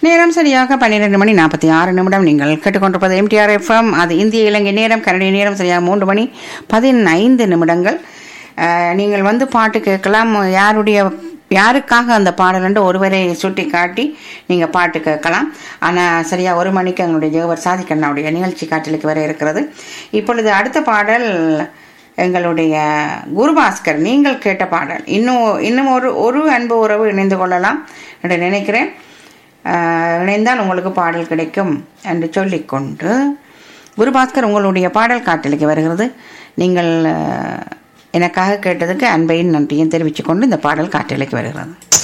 நேரம் சரியாக பன்னிரெண்டு மணி நாற்பத்தி ஆறு நிமிடம் நீங்கள் கேட்டுக்கொண்டிருப்பது எம்டிஆர் எஃப்எம் அது இந்திய இலங்கை நேரம் கனடிய நேரம் சரியாக மூன்று மணி பதினைந்து நிமிடங்கள் அஹ், நீங்கள் வந்து பாட்டு கேட்கலாம் யாருடைய யாருக்காக அந்த பாடல் என்று ஒருவரை சுட்டி காட்டி நீங்கள் பாட்டு கேட்கலாம் ஆனால் சரியாக ஒரு மணிக்கு எங்களுடைய ஜெகவர் சாதிக்கண்ணாவுடைய நிகழ்ச்சி காட்டலுக்கு வர இருக்கிறது இப்பொழுது அடுத்த பாடல் எங்களுடைய குருபாஸ்கர் நீங்கள் கேட்ட பாடல் இன்னும் இன்னும் ஒரு ஒரு அன்பு உறவு இணைந்து கொள்ளலாம் என்று நினைக்கிறேன் ஆஹ், இணைந்தால் உங்களுக்கு பாடல் கிடைக்கும் என்று சொல்லிக்கொண்டு குருபாஸ்கர் உங்களுடைய பாடல் காட்டலுக்கு வருகிறது நீங்கள் ஆஹ், எனக்காக கேட்டதுக்கு அன்பையும் நன்றியும் தெரிவித்துக்கொண்டு இந்த பாடல் காட்டலுக்கு வருகிறது